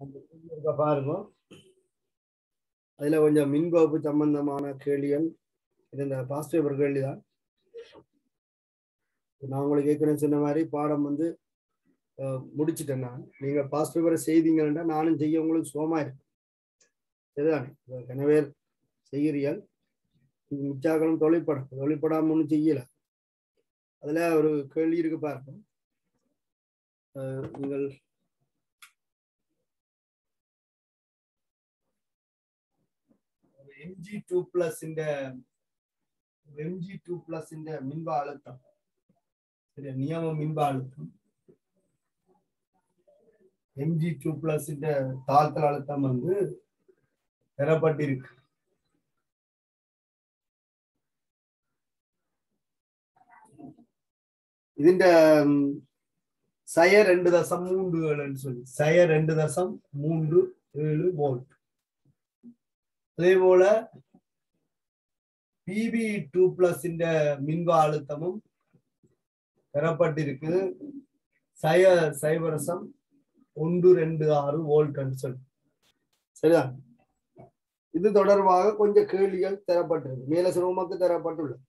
அந்த கேள்வி இருக்கா பாருங்க அதுல கொஞ்சம் மின்வகுப்பு சம்பந்தமான கேள்விகள் இது இந்த பாஸ்ட் பேப்பர் கேள்வி தான் நான் உங்களுக்கு ஏற்கனவே சொன்ன மாதிரி பாடம் வந்து அஹ், முடிச்சிட்டேன் நான் நீங்க பாஸ்ட் பேப்பரை செய்தீங்கன்னா நானும் செய்ய உங்களுக்கு சுகமா இருக்கு சரிதானே இப்ப கனவேர் செய்கிறீர்கள் மிச்சாக்களும் தொழிற்படம் தொழிற்படாம ஒன்றும் செய்யல அதுல ஒரு கேள்வி இருக்கு பாருங்க அஹ், நீங்கள் எம்ஜி டூ பிளஸ் இந்த எம்ஜி டூ பிளஸ் இந்த மின்பா அழுத்தம் சரியா நியம மின்பா அழுத்தம் எம்ஜி டூ பிளஸ் இந்த தாழ்த்தல் அழுத்தம் வந்து பெறப்பட்டிருக்கு ഇതിന്റെ ഉം, സയ രണ്ട് ദശം മൂന്ന് ഏഴ് சொல்லி சய ரெண்டு தசம் மூன்று ஏழு வோல்ட் அதே போல பிபி டூ பிளஸ் இந்த மின்வா அழுத்தமும் பெறப்பட்டிருக்கு சய சைவரசம் ஒன்று ரெண்டு ஆறு வோல்ட் சொல்லி சரியா இது தொடர்பாக கொஞ்சம் கேள்விகள் தரப்பட்டிருக்கு மேல சிரமக்கு தரப்பட்டுள்ளது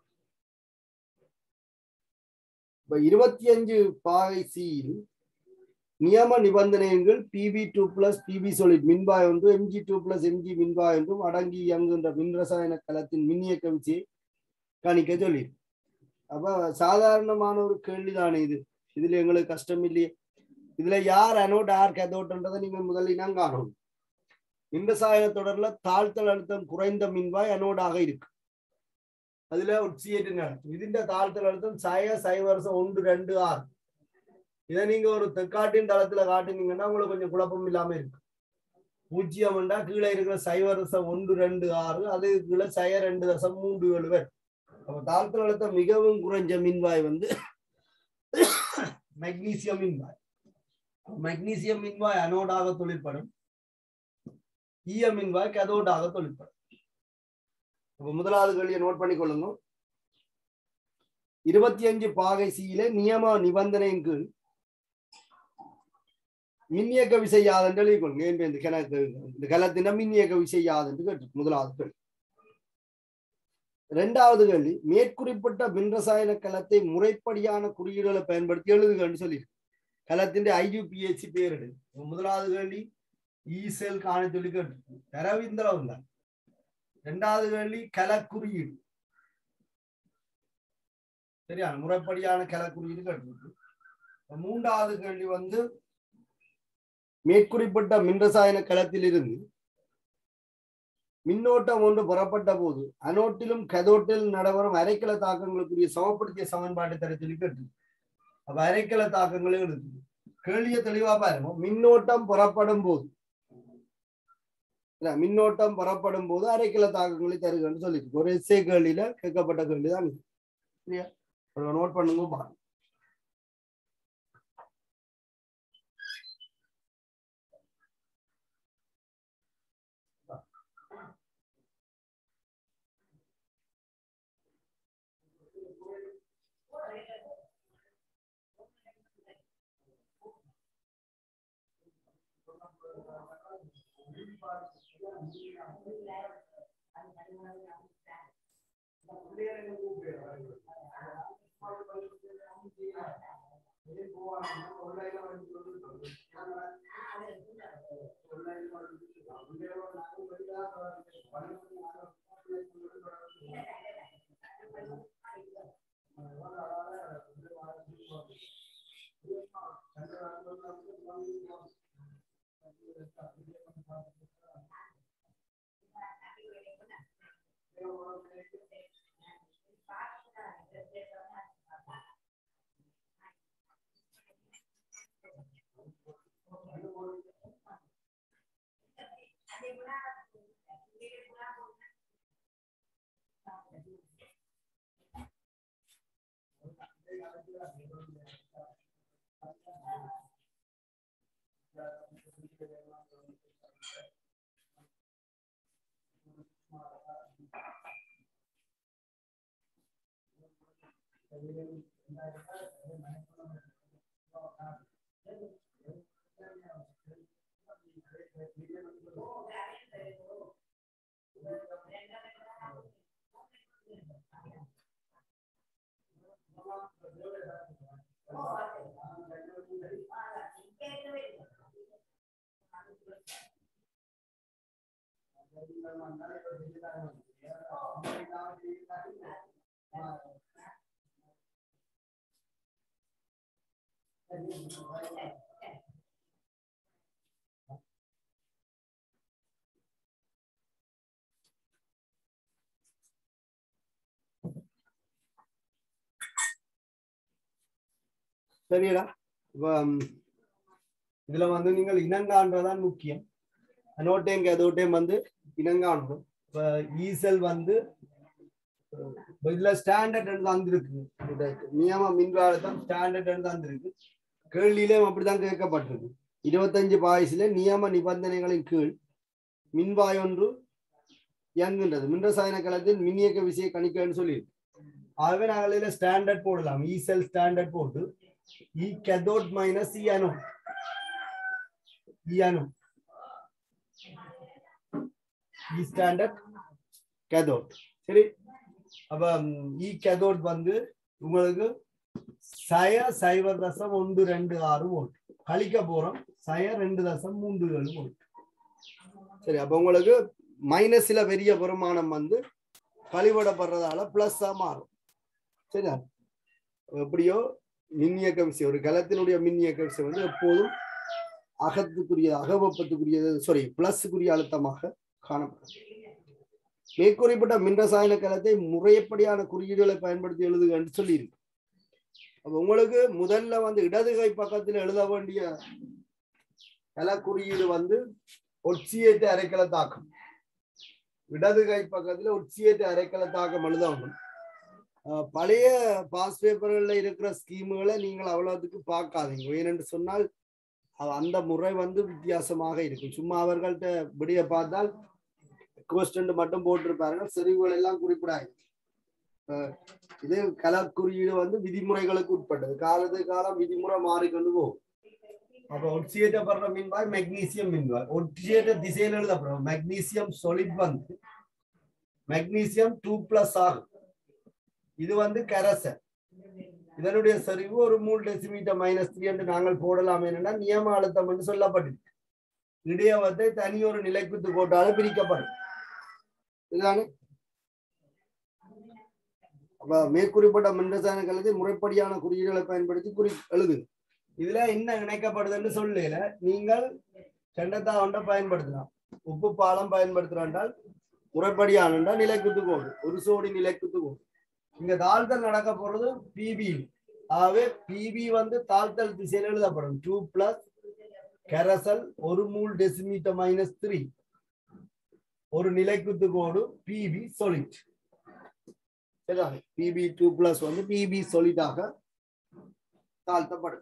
இப்ப இருபத்தி அஞ்சு பாகை சியில் நியம நிபந்தனைகள் PB two plus PB solid மின்பாய் ஒன்று எம்ஜி டூ பிளஸ் எம்ஜி மின்பாய் ஒன்றும் அடங்கி இயங்குகின்ற மின் ரசாயன கலத்தின் மின்னியக்க விசையை கணிக்க சொல்லி அப்ப சாதாரணமான ஒரு கேள்விதானே இது இதுல எங்களுக்கு கஷ்டம் இல்லையே இதுல யார் அனோட் யார் கேதோட்ன்றதை நீங்க முதலினா காணணும் மின் ரசாயன தொடர்ல தாழ்த்தல் அழுத்தம் குறைந்த மின்வாய் அனோடாக இருக்கு அதுல ஒட்சியேட்டு நடக்கும் ഇതിന്റെ தாழ்த்தல் அழுத்தம் சய சைவரசம் ஒன்று ரெண்டு ஆறு இதை நீங்க ஒரு தெற்காட்டின் தளத்துல காட்டுனீங்கன்னா உங்களுக்கு கொஞ்சம் குழப்பம் இல்லாம இருக்கு பூஜ்ஜியம்ண்டா கீழே இருக்கிற சைவரசம் ஒன்று ரெண்டு ஆறு அது கீழே சய ரெண்டு தசம் மூன்று ஏழு பேர் அப்ப தாழ்த்தல் அழுத்தம் மிகவும் குறைஞ்ச மின்வாய் வந்து மெக்னீசியம் மின்வாய் மெக்னீசியம் மின்வாய் அனோடாக தொழிற்படும் ஈய மின்வாய் கதோடாக தொழிற்படும் அப்ப முதலாவது கேள்வியை நோட் பண்ணிக்கொள்ளுங்க இருபத்தி அஞ்சு பாகை சியில நியம நிபந்தனையின் கீழ் மின்னியக்க விசை யாதென்று எழுதிக்கொள்ளுங்க ஏன் இந்த கிணக்கு இந்த கலத்தின மின்னியக்க விசை யாதென்று கேட்டு முதலாவது கேள்வி இரண்டாவது கேள்வி மேற்குறிப்பிட்ட மின்ரசாயன கலத்தை முறைப்படியான குறியீடுகளை பயன்படுத்தி எழுதுகன்னு சொல்லி கலத்தின் ஐயூபிஎஸ்சி பேர் எடு முதலாவது கேள்வி ஈசெல் காண சொல்லி கேட்டு தரவிந்தளவு தான் இரண்டாவது கேள்வி கலக்குறியீடு சரியா முறைப்படியான கலக்குறியீடு கேட்டிருக்கு மூன்றாவது கேள்வி வந்து மேற்குறிப்பிட்ட மின்ரசாயன களத்திலிருந்து மின்னோட்டம் ஒன்று புறப்பட்ட போது அனோட்டிலும் கதோட்டிலும் நடைபெறும் அரைக்கல தாக்கங்களுக்குரிய சமப்படுத்திய சமன்பாட்டை தர சொல்லி கேட்டு அப்ப அரைக்கல தாக்கங்களே இருக்குது கேள்வியை தெளிவா பாருங்க மின்னோட்டம் புறப்படும் போது இல்ல, மின்னோட்டம் புறப்படும் போது அரைக்கல தாக்கங்களை தருகன்னு சொல்லிருக்கு ஒரு எஸ்ஏ கேள்வியில கேட்கப்பட்ட கேள்விதான் இது சரியா நோட் பண்ணுங்க பாருங்க சரிடா இப்ப ம், இதுல வந்து நீங்கள் இனங்காண்றதான் முக்கியம் அனோட்டையும் கேதோட்டையும் வந்து இனங்காணணும் இப்ப ஈசல் வந்து அஹ், இப்ப இதுல ஸ்டாண்டர்ட் தந்திருக்கு இந்த நியம மின்வாரத்தம் ஸ்டாண்டர்ட் தந்திருக்கு கேள்வியிலும் அப்படித்தான் கேட்கப்பட்டிருக்கு இருபத்தஞ்சு பாய்ஸ்ல நியம நிபந்தனைகளின் கீழ் மின்வாய் ஒன்று இயங்குகின்றது மின்ரசாயன களத்தில் மின்னியக்க விசையை கணிக்கன்னு சொல்லியிருக்கு ஆகவே நாங்கள் இதுல ஸ்டாண்டர்ட் போடலாம் ஈசல் ஸ்டாண்டர்ட் போட்டு இ cathode minus E anode. E anode. E standard cathode. சரி அப்ப ம், E cathode வந்து உங்களுக்கு சய சைவர் தசம் ஒன்று ரெண்டு ஆறு வோல்ட் கழிக்க போறோம் சய ரெண்டு தசம் மூன்று ஏழு வோல்ட் சரி அப்ப உங்களுக்கு மைனஸ்ல பெரிய பெருமானம் வந்து கழிவிடப்படுறதால பிளஸ்ஸா மாறும் சரியா எப்படியோ மின்னியக்க விசை ஒரு கலத்தினுடைய மின்னியக்க விசை வந்து எப்போதும் அகத்துக்குரிய அகவெப்பத்துக்குரியது சாரி பிளஸ்க்குரிய அழுத்தமாக காணப்படும் மேற்கூறிப்பட்ட மின்ரசாயன கலத்தை முறைப்படியான குறியீடுகளை பயன்படுத்தி எழுதுகன்னு சொல்லியிருக்கு அப்ப உங்களுக்கு முதல்ல வந்து இடது கை பக்கத்தில் எழுத வேண்டிய கல குறியீடு வந்து ஒட்சியேற்ற அரைக்கல தாக்கம் இடது கை பக்கத்துல ஒட்சியேற்ற அரைக்கல தாக்கம் எழுதணும் அஹ் பழைய பாஸ் பேப்பர்ல இருக்கிற ஸ்கீமுகளை நீங்கள் அவ்வளவுக்கு பார்க்காதீங்க ஏனென்று சொன்னால் அது அந்த முறை வந்து வித்தியாசமாக இருக்கும் சும்மா அவர்கள்ட்ட விடிய பார்த்தால் கொஸ்டன் மட்டும் போட்டிருப்பார்கள் செறிவுகள் எல்லாம் குறிப்பிடாது அஹ் இது கலக்குறியீடு வந்து விதிமுறைகளுக்கு உட்பட்டது காலத்து காலம் விதிமுறை மாறிக்கொண்டு போகும் அப்ப ஒட்சியேற்றப்படுற மின்வாய் மெக்னீசியம் மின்வாய் ஒட்சியேற்ற திசையில் எழுதப்படும் மெக்னீசியம் solid வந்து மெக்னீசியம் டூ பிளஸ் ஆகும் இது வந்து கரசன் இதனுடைய சரிவு ஒரு மூணு டெசிமீட்டர் மைனஸ் த்ரீ என்று நாங்கள் போடலாம் என்னன்னா நியம அழுத்தம் என்று சொல்லப்பட்டிருக்கு இடையவத்தை தனி ஒரு நிலைக்குத்து கோட்டால பிரிக்கப்படும் இதுதானே அப்ப மேற்குறிப்பிட்ட மின்ரசாயன கலத்தை முறைப்படியான குறியீடுகளை பயன்படுத்தி குறி எழுது இதுல என்ன இணைக்கப்படுதுன்னு சொல்லல நீங்கள் செண்டத்தா ஒன்றை பயன்படுத்தலாம் உப்பு பாலம் பயன்படுத்துறாண்டால் முறைப்படியான நிலைக்குத்து கோடு ஒரு சோடி நிலைக்குத்து கோடு இங்க தாழ்த்தல் நடக்க போறது பிபி ஆகவே பிபி வந்து தாழ்த்தல் திசையில் எழுதப்படும் டூ பிளஸ் கெரசல் ஒரு மூல் டெசிமீட்டர் மைனஸ் த்ரீ ஒரு நிலைக்குத்து கோடு பிபி solid சரிதானே பிபி டூ பிளஸ் வந்து பிபி சொலிட்டாக தாழ்த்தப்படும்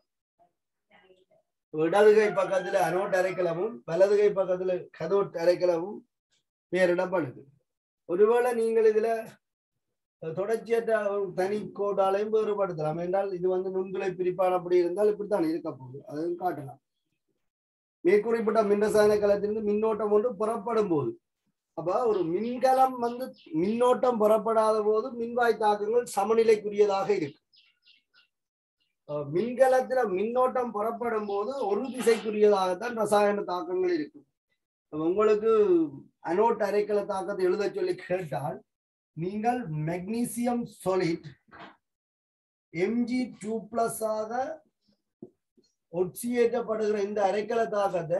இடதுகை பக்கத்துல அனோட் அரைக்கலமும் வலதுகை பக்கத்துல கதோட் அரைக்கலமும் பேரிடப்படுது ஒருவேளை நீங்கள் இதுல தொடர்ச்சியற்ற ஒரு தனி கோடாலையும் வேறுபடுத்தலாம் என்றால் இது வந்து நுண்துளை பிரிப்பான் அப்படி இருந்தால் இப்படித்தான் இருக்க போகுது அதையும் காட்டலாம் மேற்குறிப்பிட்ட மின்ரசாயன கலத்திலிருந்து மின்னோட்டம் ஒன்று புறப்படும் போது அப்ப ஒரு மின்கலம் வந்து மின்னோட்டம் புறப்படாத போது மின்வாய் தாக்கங்கள் சமநிலைக்குரியதாக இருக்கு அஹ் மின்கலத்துல மின்னோட்டம் புறப்படும் போது ஒரு திசைக்குரியதாகத்தான் ரசாயன தாக்கங்கள் இருக்கும் அப்ப உங்களுக்கு அனோட் அரைக்கல தாக்கத்தை எழுத சொல்லி கேட்டால் நீங்கள் magnesium solid MG two plus ஆக ஒட்சியேற்றப்படுகிற இந்த அரைக்கல தாக்கத்தை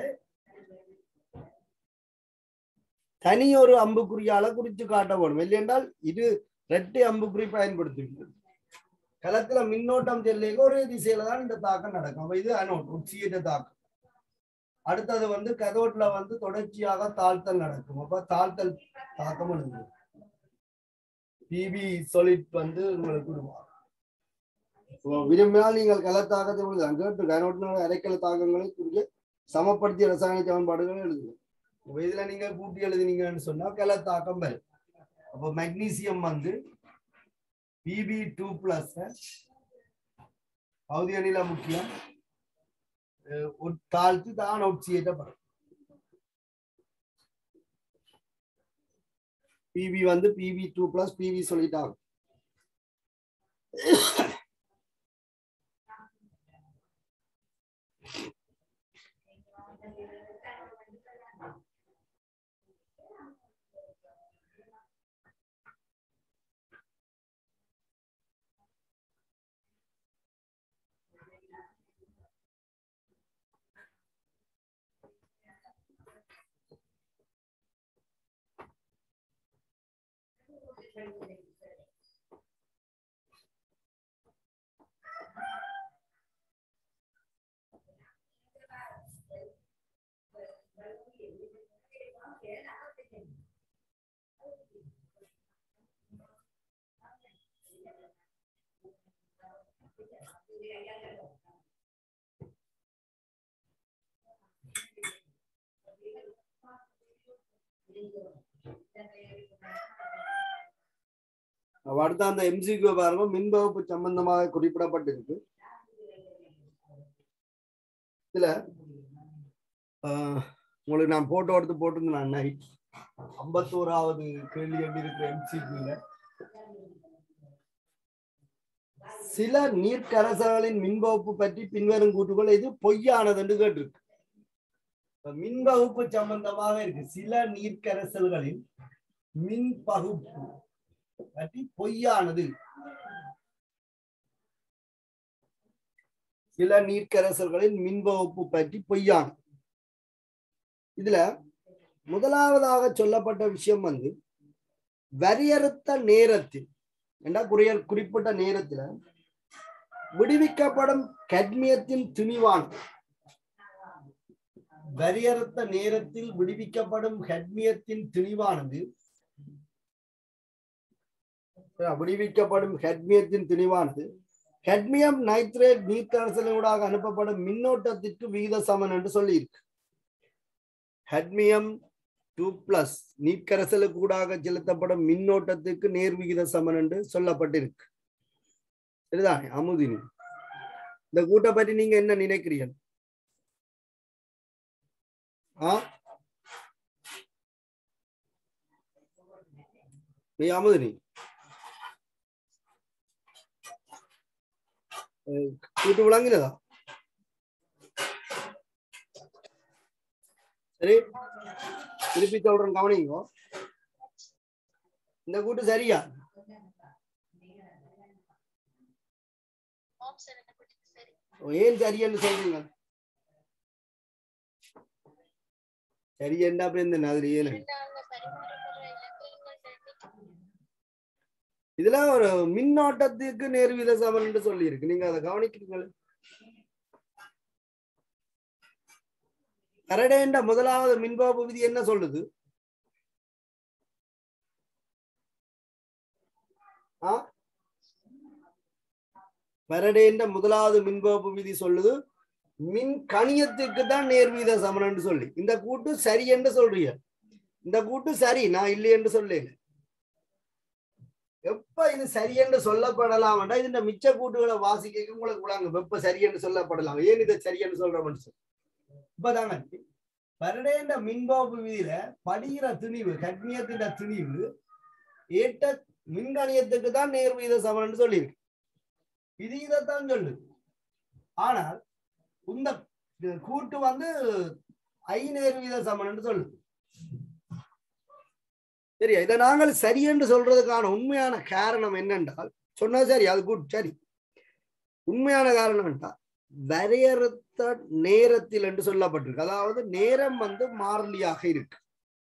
தனி ஒரு அம்புக்குறியால குறித்து காட்ட வேணும் இல்லையென்றால் இது ரெட்டை அம்புக்குறி பயன்படுத்துகிறது களத்துல மின்னோட்டம் செல்லைக்கு ஒரே திசையில தான் இந்த தாக்கம் நடக்கும் அப்ப இது அனோட் உச்சியேற்ற தாக்கம் அடுத்தது வந்து கதோட்ல வந்து தொடர்ச்சியாக தாழ்த்தல் நடக்கும் அப்ப தாழ்த்தல் தாக்கம் எழுது பிபி solid வந்து உங்களுக்கு உருவாகும் இப்போ விரும்பினால் நீங்கள் கலத்தாக்கத்தை எழுதலாம் கேட்டு கனோட்டினோட அரைக்கல தாக்கங்களை குறிக்க சமப்படுத்திய ரசாயன சமன்பாடுகள் எழுதுங்க இப்போ இதுல நீங்க கூட்டி எழுதினீங்கன்னு சொன்னா கலத்தாக்கம் வரும் அப்போ மெக்னீசியம் வந்து பிபி டூ பிளஸ் பகுதி அணில முக்கியம் அஹ் ஒரு தாழ்த்து தான் ஒட்சியேற்றப்படும் பிவி வந்து பிவி டூ பிளஸ் பிவி சொல்லிட்டாங்க அடுத்த அந்த எம்சிக்கு பாருங்க மின் வகுப்பு சம்பந்தமாக குறிப்பிடப்பட்டிருக்கு இதுல ஆஹ், உங்களுக்கு நான் போட்டோ எடுத்து போட்டிருந்தேன் நான் நைட் ஐம்பத்தோராவது கேள்வி எப்படி இருக்கு எம்சிக்குல சில நீர்க்கரசர்களின் மின்வகுப்பு பற்றி பின்வரும் கூற்றுகள் இது பொய்யானது என்று கேட்டிருக்கு இப்ப மின்வகுப்பு சம்பந்தமாக இருக்கு சில நீர்க்கரசல்களின் மின் பகுப்பு பற்றி பொய்யானது சில நீர்க்கரசல்களின் மின்வகுப்பு பற்றி பொய்யானது இதுல முதலாவதாக சொல்லப்பட்ட விஷயம் வந்து வரையறுத்த நேரத்தில் என்றா குறிய குறிப்பிட்ட நேரத்துல விடுவிக்கப்படும் கட்மியத்தின் திணிவான் வரையறுத்த நேரத்தில் விடுவிக்கப்படும் கட்மியத்தின் திணிவானது விடுவிக்கப்படும் ஹெட்மியத்தின் திணிவானது ஹெட்மியம் நைட்ரேட் நீர்க்கரசலினூடாக அனுப்பப்படும் மின்னோட்டத்திற்கு விகித சமன் என்று சொல்லியிருக்கு ஹெட்மியம் டூ பிளஸ் நீர்க்கரசலுக்கு ஊடாக செலுத்தப்படும் மின்னோட்டத்துக்கு நேர்விகித சமன் என்று சொல்லப்பட்டிருக்கு சரிதானே அமுதினி இந்த கூட்டை பற்றி நீங்க என்ன நினைக்கிறீர்கள் ஆ நீ அமுதினி கூட்டு விளங்கினதா சரி திருப்பி சொல்றேன் கவனிங்கோ இந்த கூட்டு சரியா ஆப்ஷன் என்ன கொடுத்து சரி ஏன் சரியன்னு சொல்றீங்க சரி என்ன அப்படி இந்த அதுல ஏன் நாங்க பரிமாறப்படுற இலக்கியங்கள் எண்ணிக்கை இதுல ஒரு மின்னோட்டத்துக்கு நேர்வித சமன் என்று சொல்லி இருக்கு நீங்க அதை கவனிக்கிறீங்களா கரடேண்ட முதலாவது மின்பாபு விதி என்ன சொல்லுது ஆ பரடேண்ட முதலாவது மின்பாபு விதி சொல்லுது மின் கணியத்துக்கு தான் நேர்வீத சமன் என்று சொல்லி இந்த கூட்டு சரி என்று சொல்றீங்க இந்த கூட்டு சரி நான் இல்லை என்று சொல்லல எப்ப இது சரி என்று சொல்லப்படலாம் இந்த மிச்ச கூட்டுகளை வாசிக்க உங்களுக்கு விளாங்க வெப்ப சரி என்று சொல்லப்படலாம் ஏன் இதை சரி என்று சொல்ற மனுஷன் இப்பதாங்க பரடேண்ட மின்பாப்பு விதியில படிகிற திணிவு கட்மியத்தின் திணிவு ஏட்ட மின்கணியத்துக்கு தான் நேர்வீத சமன் சொல்லியிருக்கு இது இதைத்தான் சொல்லு ஆனால் இந்த கூட்டு வந்து ஐ நேர்வீத சமன் சொல்லுது சரியா இதை நாங்கள் சரி என்று சொல்றதுக்கான உண்மையான காரணம் என்னென்றால் சொன்னா சரி அது குட் சரி உண்மையான காரணம் என்றால் வரையறுத்த நேரத்தில் என்று சொல்லப்பட்டிருக்கு அதாவது நேரம் வந்து மாறிலியாக இருக்கு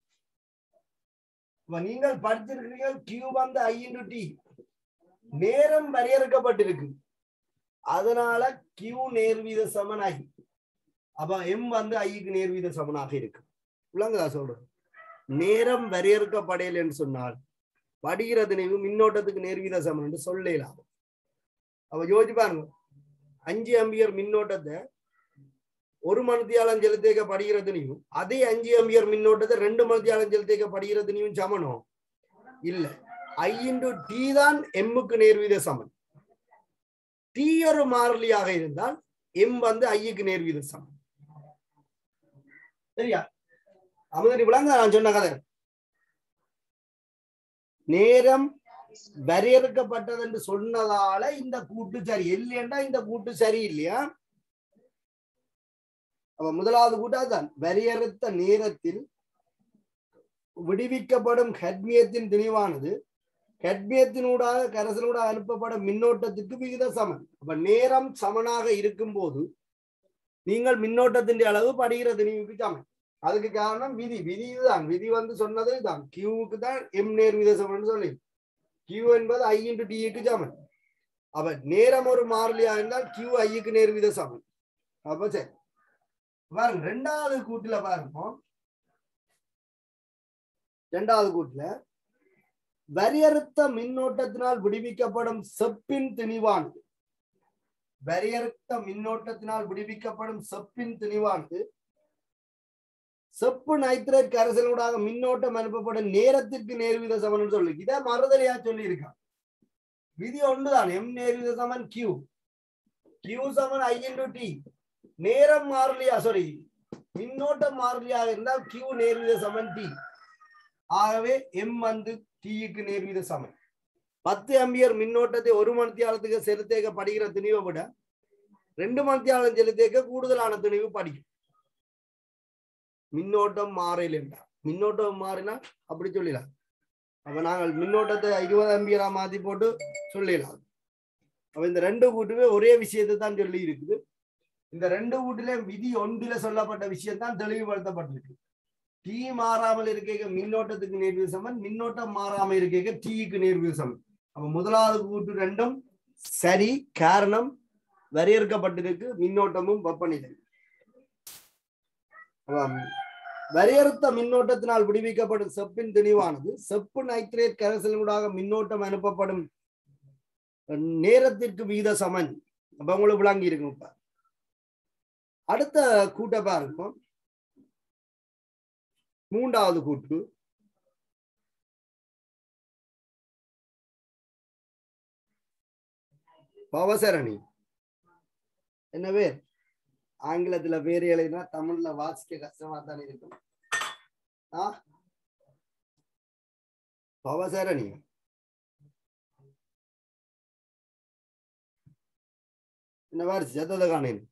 இப்ப நீங்கள் படிச்சிருக்கிறீர்கள் கியூ வந்து ஐ இன்டு டி நேரம் வரையறுக்கப்பட்டிருக்கு அதனால கியூ நேர்வீத சமன் ஐ அப்ப எம் வந்து ஐக்கு நேர்வீத சமனாக இருக்கு விளங்குதா சொல்றது நேரம் வரையறுக்கப்படையல் என்று சொன்னால் படிகிற நினைவு மின்னோட்டத்துக்கு நேர்வீத சமன் என்று சொல்லலாம் அப்ப யோசிச்சு பாருங்க அஞ்சு அம்பியர் மின்னோட்டத்தை ஒரு மணித்தியாலம் செலுத்திக்க படிக்கிறதுனையும் அதே அஞ்சு அம்பியர் மின்னோட்டத்தை ரெண்டு மணித்தியாலம் செலுத்திக்க படிக்கிறதுனையும் சமனம் இல்ல ஐ இன்டு டி தான் எம்முக்கு நேர்வீத சமன் டி ஒரு மாறிலியாக இருந்தால் எம் வந்து ஐக்கு நேர்வீத சமன் சரியா அமுதனி விளங்க நான் சொன்ன கதை நேரம் வரையறுக்கப்பட்டது என்று சொன்னதால இந்த கூட்டு சரி இல்லையண்டா இந்த கூட்டு சரி இல்லையா அப்ப முதலாவது கூட்டு அதுதான் வரையறுத்த நேரத்தில் விடுவிக்கப்படும் ஹட்மியத்தின் திணிவானது ஹட்மியத்தினூடாக கரசனூடாக அனுப்பப்படும் மின்னோட்டத்திற்கு விகித சமன் அப்ப நேரம் சமனாக இருக்கும் போது நீங்கள் மின்னோட்டத்தின் அளவு படுகிற திணிவுக்கு சமன் அதுக்கு காரணம் விதி விதி இதுதான் விதி வந்து சொன்னது இதுதான் கியூவுக்கு தான் எம் நேர் வித சமன் சொல்லி கியூ என்பது ஐ இன்டு டிக்கு சமன் அப்ப நேரம் ஒரு மாறிலியா இருந்தால் கியூ ஐக்கு நேர் வித சமன் அப்ப சரி பாருங்க ரெண்டாவது கூட்டுல பாருங்க இரண்டாவது கூட்டுல வரையறுத்த மின்னோட்டத்தினால் விடுவிக்கப்படும் செப்பின் திணிவானது வரையறுத்த மின்னோட்டத்தினால் விடுவிக்கப்படும் செப்பின் திணிவானது செப்பு நைட்ரேட் கரைசலூடாக மின்னோட்டம் அனுப்பப்படும் நேரத்திற்கு நேர்வித சமன் சொல்லு இதை மறுதலையா சொல்லி இருக்கான் விதி ஒன்றுதான் எம் நேர்வித சமன் கியூ கியூ சமன் ஐ இன்டு டி நேரம் மாறலையா சாரி மின்னோட்டம் மாறலையா இருந்தால் கியூ நேர்வித சமன் டி ஆகவே எம் வந்து டிக்கு நேர்வித சமன் பத்து அம்பியர் மின்னோட்டத்தை ஒரு மணித்தியாலத்துக்கு செலுத்தேக்கப்படுகிற திணிவை விட ரெண்டு மணித்தியாலம் செலுத்தேக்க கூடுதலான திணிவு படிக்கும் மின்னோட்டம் மாறல என்றால் மின்னோட்டம் மாறினா அப்படி சொல்லிடலாம் அப்ப நாங்கள் மின்னோட்டத்தை இருபது அம்பியரா மாத்தி போட்டு சொல்லிடலாம் அப்ப இந்த ரெண்டு கூட்டுமே ஒரே விஷயத்தை தான் சொல்லி இருக்குது இந்த ரெண்டு கூட்டிலே விதி ஒன்றில சொல்லப்பட்ட விஷயம் தான் தெளிவுபடுத்தப்பட்டிருக்கு டீ மாறாமல் இருக்க மின்னோட்டத்துக்கு நேர்வு சமன் மின்னோட்டம் மாறாமல் இருக்க டீக்கு நேர்வு சமன் அப்ப முதலாவது கூட்டு ரெண்டும் சரி காரணம் வரையறுக்கப்பட்டிருக்கு மின்னோட்டமும் வெப்பநிலை ஆம். வரையறுத்த மின்னோட்டத்தினால் விடுவிக்கப்படும் செப்பின் திணிவானது செப்பு நைட்ரேட் கரைசலூடாக மின்னோட்டம் அனுப்பப்படும் நேரத்திற்கு விகித சமன் அப்ப உங்களுக்கு விளங்கி இருக்கும் இப்ப அடுத்த கூட்ட பாருங்க மூன்றாவது கூட்டு பவசரணி என்ன பேர் ஆங்கிலத்துல பேர் எழுதினா தமிழ்ல வாசிக்க கஷ்டமா தான் இருக்கும் ஆ பவசரணி என்ன வேறு செத்தத காணேன்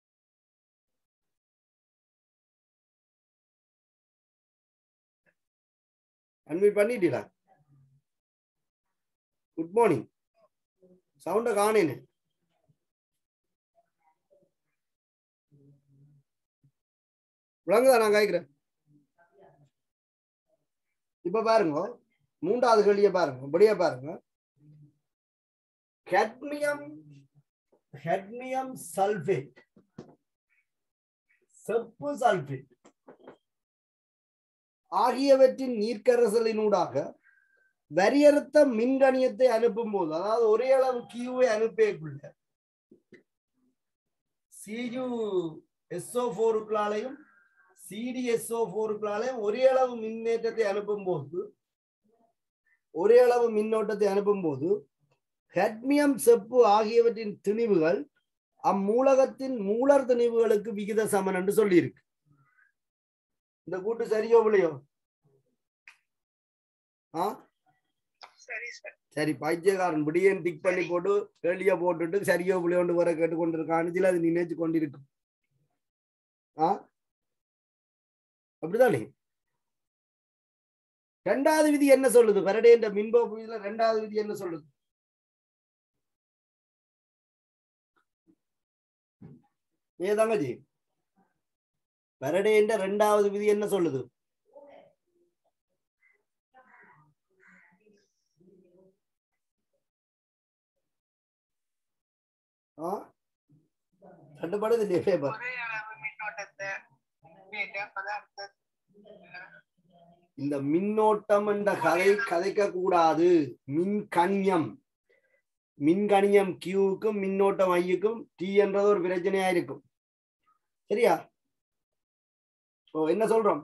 அன்மிட் பண்ணிட்டீங்களா குட் மார்னிங் சவுண்ட காணேன்னு விளங்குதா நான் கேட்கிறேன் இப்ப பாருங்க மூன்றாவது கேள்விய பாருங்க இப்படியே பாருங்க ஹெட்மியம் ஹெட்மியம் சல்பேட் செப்பு சல்பேட் ஆகியவற்றின் நீர்க்கரசலினூடாக வரியறுத்த மின்கணியத்தை அனுப்பும் போது அதாவது ஒரே அளவு கியூவை அனுப்பக்குள்ள சியு எஸ்ஓ போருக்குள்ளாலையும் சிடிஎஸ்ஓ போருக்குள்ளாலையும் ஒரே அளவு மின்னேற்றத்தை அனுப்பும் போது ஒரே அளவு மின்னோட்டத்தை அனுப்பும் போது ஹெட்மியம் செப்பு ஆகியவற்றின் திணிவுகள் அம்மூலகத்தின் மூலர் திணிவுகளுக்கு விகித சமன் என்று சொல்லியிருக்கு இந்த கூட்டு சரியோ இல்லையோ ஆ சரி சார் சரி பைத்தியக்காரன் விடியன் டிக் பண்ணி போட்டு கேள்விய போட்டுட்டு சரியோ புள்ளியோண்டு வர கேட்டு கொண்டிருக்கான் இதுல அது நினைச்சு கொண்டிருக்கும் ஆ அப்படிதானே ரெண்டாவது விதி என்ன சொல்லுது பெரடேன்ற மின்போப்பு இதுல ரெண்டாவது விதி என்ன சொல்லுது ஏதாங்க ஜி பெரடேன்ற ரெண்டாவது விதி என்ன சொல்லுது ஆ கண்டுபடுது இல்லையா பேப்பர் ஒரே அளவு மின்னோட்டத்தை வேக பதார்த்த இந்த மின்னோட்டம் என்ற கதை கதைக்க கூடாது மின்கணியம் மின்கணியம் கியூவுக்கும் மின்னோட்டம் ஐயுக்கும் டி என்றது ஒரு பிரச்சனையா இருக்கும் சரியா ஓ என்ன சொல்றோம்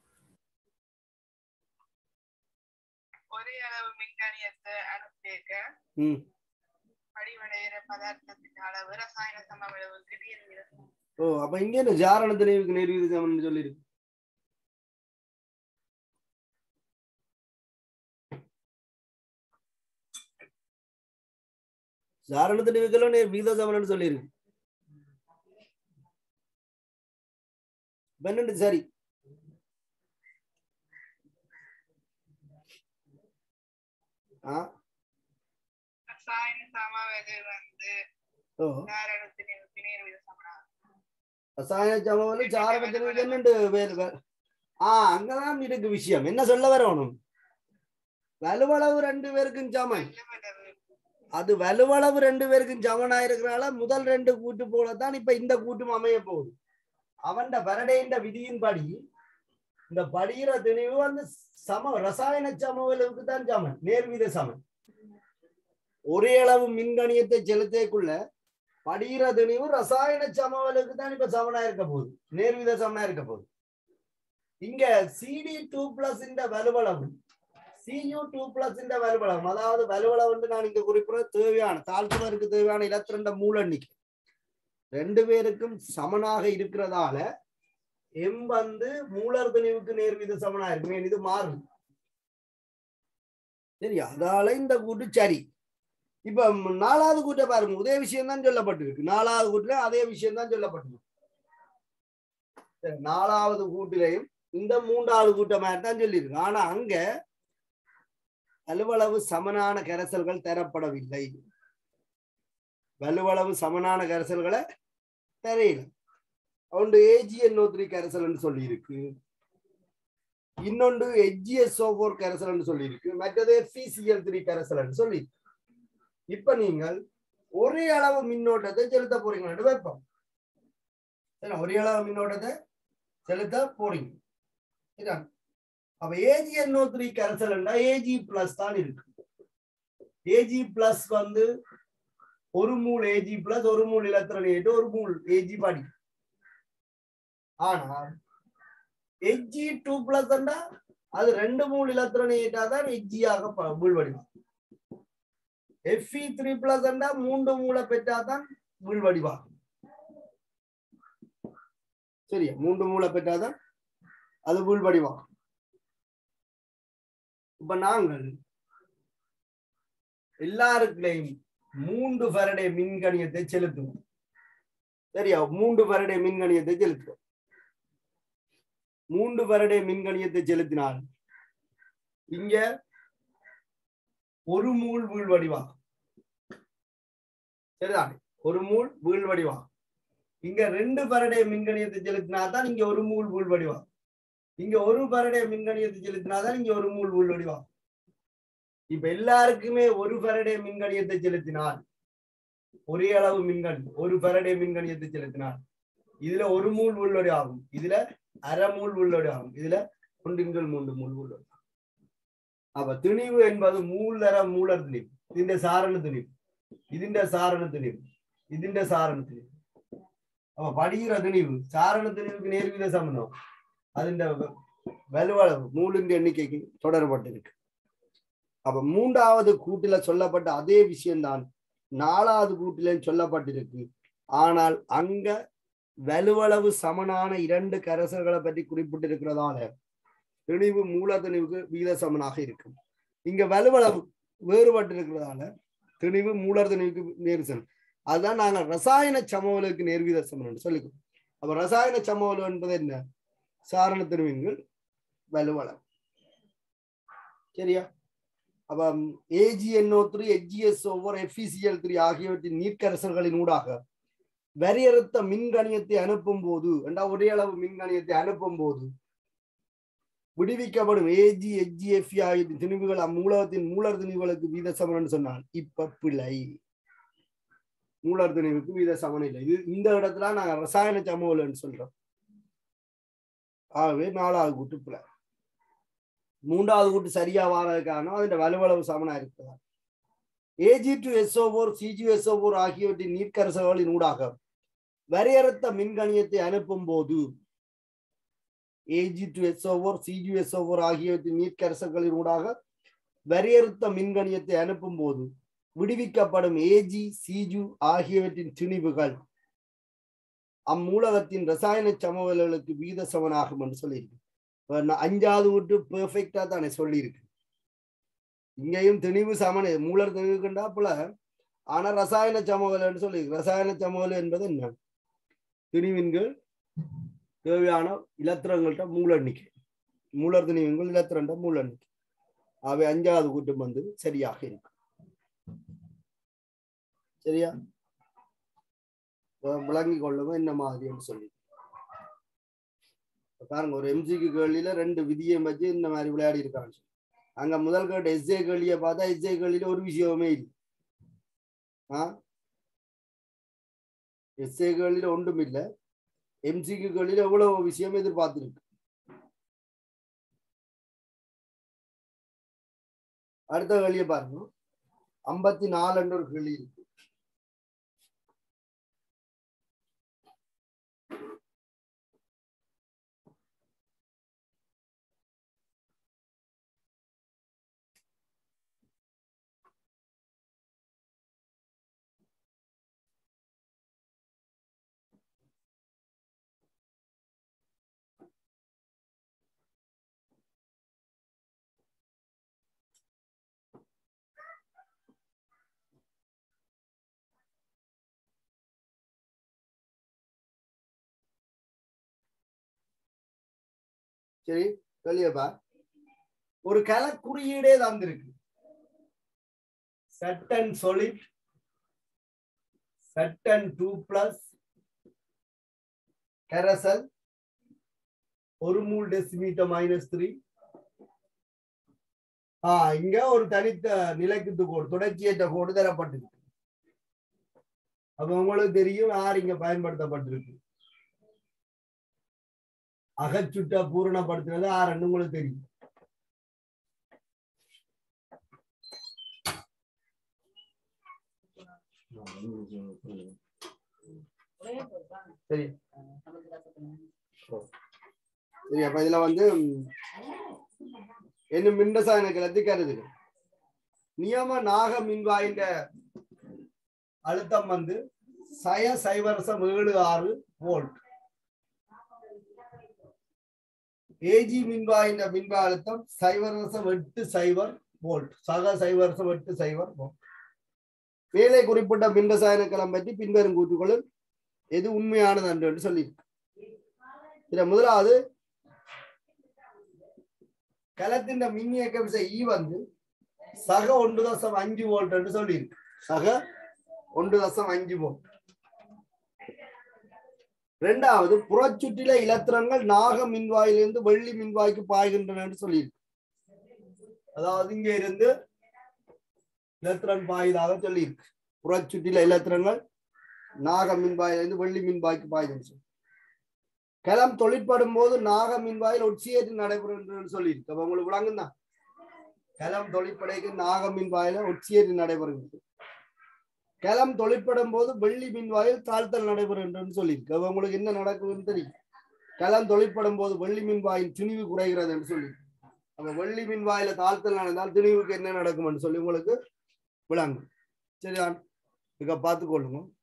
ஒரே அளவு மின்கணியத்தை அனுப்பியிருக்க ம் அடிவடைகிற பதார்த்தத்தின் அளவு ரசாயன சமவளவு திடீர் விகிதம் ஓ அப்ப இங்க என்ன ஜாரண தெளிவுக்கு நெருவிது சமன் சொல்லியிருக்கு ஜாரண தெளிவுகளும் விகித சமன் சொல்லியிருக்கு பன்னெண்டு சரி ஆ ரசாயன சமவெளி வந்து ஓ காரணத்தின் திணீர் விகித சமனாகும் ரசாயன சமவெளி சாரண தெளிவுக்கு என்னண்டு வேறு வேறு ஆ அங்கதான் இருக்கு விஷயம் என்ன சொல்ல வரணும் வலுவளவு ரெண்டு பேருக்கும் சமன் அது வலுவளவு ரெண்டு பேருக்கும் சமனா இருக்கிறனால முதல் ரெண்டு கூட்டு போலதான் இப்ப இந்த கூட்டும் அமைய போகுது அவன் பரடேண்ட விதியின்படி இந்த படிகிற திணிவு வந்து சம ரசாயன சமவெளவுக்கு தான் சமன் நேர்வித சமன் ஒரே அளவு மின்கணியத்தை செலுத்தக்குள்ள படிகிற திணிவு ரசாயன சமவலுக்கு தான் இப்ப சமனா இருக்க போகுது நேர்வித சமனா இருக்க போகுது இங்க சிடி டூ பிளஸ் இந்த வலுவளவு சியூ டூ பிளஸ் இந்த வலுவளவு அதாவது வலுவளவு வந்து நான் இங்க குறிப்பிட தேவையான தாழ்த்துவருக்கு தேவையான இலத்திரண்ட மூல எண்ணிக்கை ரெண்டு பேருக்கும் சமனாக இருக்கிறதால எம் வந்து மூலர் திணிவுக்கு நேர்வித சமனா இருக்கு ஏன் இது மாறும் சரி அதால இந்த கூட்டு சரி இப்ப ம், நாலாவது கூட்ட பாருங்க அதே விஷயம் தான் சொல்லப்பட்டிருக்கு நாலாவது கூட்டுல அதே விஷயம் தான் சொல்லப்பட்டிருக்கு சரி, நாலாவது கூட்டிலையும் இந்த மூன்றாவது கூட்ட மாதிரி தான் சொல்லியிருக்கு ஆனா அங்க வலுவளவு சமனான கரைசல்கள் தரப்படவில்லை வலுவளவு சமனான கரைசல்களை தெரியல ஒன்று ஏஜிஎன்ஓ த்ரீ கரைசல்னு சொல்லி இருக்கு இன்னொன்று எஜிஎஸ்ஓ ஃபோர் கரைசல்னு சொல்லி இருக்கு மற்றது எஃபிசிஎல் த்ரீ கரைசல்னு சொல்லி இப்ப நீங்கள் ஒரே அளவு மின்னோட்டத்தை செலுத்த போறீங்கன்னு வைப்போம் சரி, ஒரே அளவு மின்னோட்டத்தை செலுத்த போறீங்க சரியா? அப்ப ஏஜிஎன்ஓ த்ரீ கரைசல்னா ஏஜி பிளஸ் தான் இருக்கு ஏஜி பிளஸ் வந்து ஒரு மூல் ஏஜி பிளஸ் ஒரு மூல் இலத்திரனியேட்டு ஒரு மூல் ஏஜி படி ஆனால் எஜ்ஜி டூ பிளஸ் அது ரெண்டு மூல் இலத்திரனியேட்டா தான் எஜ்ஜியாக வீழ்வடிவம் எஃப்இ த்ரீ பிளஸ் மூன்று மூளை பெற்றா தான் வீழ்வடிவாகும் சரியா மூன்று மூளை பெற்றாதான் அது வீழ்வடிவாகும் இப்ப நாங்கள் எல்லாருக்குள்ளேயும் மூன்று ஃபரடே மின்கணியத்தை செலுத்துவோம் சரியா மூன்று ஃபரடே மின்கணியத்தை செலுத்துவோம் மூன்று ஃபரடே மின்கணியத்தை செலுத்தினால் இங்க ஒரு மூல் வீழ்வடிவாகும் சரிதான் ஒரு மூல் வீழ்வடிவாகும் இங்க ரெண்டு ஃபரடே மின்கணியத்தை செலுத்தினா தான் இங்க ஒரு மூல் வீழ்வடிவாகும் இங்க ஒரு ஃபரடே மின்கணியத்தை செலுத்தினா தான் இங்க ஒரு மூல் வீழ்வடிவாகும் இப்ப எல்லாருக்குமே ஒரு ஃபரடே மின்கணியத்தை செலுத்தினால் ஒரே அளவு மின்கணி ஒரு ஃபரடே மின்கணியத்தை செலுத்தினால் இதுல ஒரு மூல் உள்ளொடி ஆகும் இதுல அரை மூல் உள்ளொடி ஆகும் இதுல ஒன்றின்கள் மூன்று மூல் உள்ளொடி அப்ப திணிவு என்பது மூலர மூலர் திணிவு ഇതിന്റെ സാരണ തിണിവ് ഇതിന്റെ സാരണ തിണിവ് ഇതിന്റെ സാരണ തിണിവ് അപ്പൊ പഠിக்கிற திணிவு சாரண திணிவுக்கு நேர்வித சம்பந்தம் അതിന്റെ வ- வலுவளவு நூலிന്റെ எண்ணிக்கைக்கு தொடர்பட்டிருக்கு அப்ப மூன்றாவது கூட்டில சொல்லப்பட்ட அதே விஷயம்தான் நாலாவது கூட்டில சொல்லப்பட்டிருக்கு ஆனால் அங்க வலுவளவு சமனான இரண்டு கரசல்களை பற்றி குறிப்பிட்டிருக்கிறதால திணிவு மூல திணிவுக்கு விகித சமனாக இருக்கும் இங்க வலுவளவு வேறுபட்டிருக்கிறதால திணிவு மூலர் திணிவுக்கு நேர்சனம் அதுதான் நாங்கள் ரசாயன சமவலுக்கு நேர்வித சமன் சொல்லிக்கோ அப்ப ரசாயன சமவலு என்பது என்ன சாரண திணிவுங்கள் வலுவளவு சரியா அப்ப AGNO three HGS over FECL three ஆகியவற்றின் நீர்க்கரசல்களின் ஊடாக வரையறுத்த மின்கணியத்தை அனுப்பும் போது என்றா ஒரே அளவு மின்கணியத்தை அனுப்பும் போது விடுவிக்கப்படும் ஏஜி எச்ஜிஎஃப் ஆகிய திணிவுகள் அம்மூலகத்தின் மூலர் திணிவுகளுக்கு வீத சமன் சொன்னால் இப்ப பிழை மூலர் திணிவுக்கு வீத சமன் இல்லை இது இந்த இடத்துல நாங்க ரசாயன சமவலன்னு சொல்றோம் ஆகவே நாலாவது கூட்டு பிழை மூன்றாவது கூட்டு சரியா வாரது காரணம் அதன் வலுவளவு சமனா இருக்கிறதா AG two SO four CG SO four ஆகியவற்றின் நீர்க்கரசல்களின் ஊடாக வரையறுத்த மின்கணியத்தை அனுப்பும் போது AG two SO four CG SO four ஆகியவற்றின் நீர்க்கரசல்களின் ஊடாக வரையறுத்த மின்கணியத்தை அனுப்பும் போது விடுவிக்கப்படும் ஏஜி சிஜு ஆகியவற்றின் திணிவுகள் அம்மூலகத்தின் ரசாயன சமவல்களுக்கு வீத சமனாகும் என்று சொல்லியிருக்கு இப்ப நான் அஞ்சாவது விட்டு பெர்ஃபெக்டா தானே சொல்லியிருக்கு இங்கேயும் திணிவு சமன மூலர் திணிவுக்குண்டா போல ஆனா ரசாயன சமவல்னு சொல்லி ரசாயன சமவல் என்பது என்ன திணிவின்கள் தேவையான இலத்திரங்கள்ட்ட மூல எண்ணிக்கை மூலர் திணிவுங்கள் இலத்திரண்ட மூல எண்ணிக்கை அவை அஞ்சாவது கூட்டம் வந்து சரியாக இருக்கு சரியா வ- விளங்கிக் கொள்ளுங்க என்ன மாதிரின்னு சொல்லி இப்ப பாருங்க ஒரு எம்சிக்கு கேள்வியில ரெண்டு விதியை வச்சு இந்த மாதிரி விளையாடி இருக்காங்க அங்க முதல் கேட்ட எஸ்ஏ கேள்வியை பார்த்தா எஸ்ஏ கேள்வியில ஒரு விஷயமே இல்லை ஆ எஸ்ஏ கேள்வியில ஒன்றும் இல்லை எம்சிக்கு கேள்வியில எவ்வளவு விஷயம் எதிர்பார்த்திருக்கு அடுத்த கேள்வியை பாருங்க ஐம்பத்தி நாலுன்ற ஒரு கேள்வி இருக்கு சரி சொல்லியப்பா ஒரு கல குறியீடே தந்திருக்கு Z N solid Z N two plus கெரசல் ஒரு மூல் டெசிமீட்டர் மைனஸ் த்ரீ ஆ இங்க ஒரு தனித்த நிலைக்குத்து கோடு தொடர்ச்சியற்ற கோடு தரப்பட்டிருக்கு அப்ப உங்களுக்கு தெரியும் யார் இங்க பயன்படுத்தப்பட்டிருக்கு அகச்சுட்ட பூரணப்படுத்தினது ஆறுன்னு உங்களுக்கு தெரியும் சரி சரி அப்ப இதுல வந்து ம், என்ன மின்ரசாயன கிளத்தி கருதுக நியம நாக மின்வாயின் அழுத்தம் வந்து சய சைவரசம் ஏழு ஆறு வோல்ட் ஏஜி மின்வாயின் மின்வா அழுத்தம் சைவரசம் எட்டு சைவர் வோல்ட் சக சைவரசம் எட்டு சைவர் வோல்ட் மேலே குறிப்பிட்ட மின்ரசாயன களம் பற்றி பின்வரும் கூற்றுகளும் எது உண்மையானது என்று சொல்லி இதுல முதலாவது கலத்தின் மின்னியக்க விசை ஈ வந்து சக ஒன்று தசம் அஞ்சு வோல்ட் என்று சொல்லியிருக்கு சக ஒன்று தசம் அஞ்சு வோல்ட் இரண்டாவது புறச்சுற்றில இலத்திரங்கள் நாக மின்வாயிலிருந்து வெள்ளி மின்வாய்க்கு பாய்கின்றன என்று சொல்லியிருக்கு அதாவது இங்க இருந்து இலத்திரன் பாயுதாக சொல்லியிருக்கு புறச்சுற்றில இலத்திரங்கள் நாக மின்வாயிலிருந்து வெள்ளி மின்வாய்க்கு பாயுதுன்னு சொல்லி களம் தொழிற்படும் போது நாக மின்வாயில் ஒட்சியேற்று நடைபெறும் என்று சொல்லியிருக்கு அப்ப உங்களுக்கு விளங்கும் தான் களம் தொழிற்படைக்கு நாக மின்வாயில ஒட்சியேற்று நடைபெறுகிறது களம் தொழிற்படும் போது வெள்ளி மின்வாயில் தாழ்த்தல் நடைபெறும் என்று சொல்லியிருக்கு அப்ப உங்களுக்கு என்ன நடக்குதுன்னு தெரியும் களம் தொழிற்படும் போது வெள்ளி மின்வாயின் துணிவு குறைகிறது என்று சொல்லி அப்ப வெள்ளி மின்வாயில தாழ்த்தல் நடந்தால் துணிவுக்கு என்ன நடக்கும் என்று சொல்லி உங்களுக்கு விளங்கும் சரியா இதை பார்த்து கொள்ளுங்க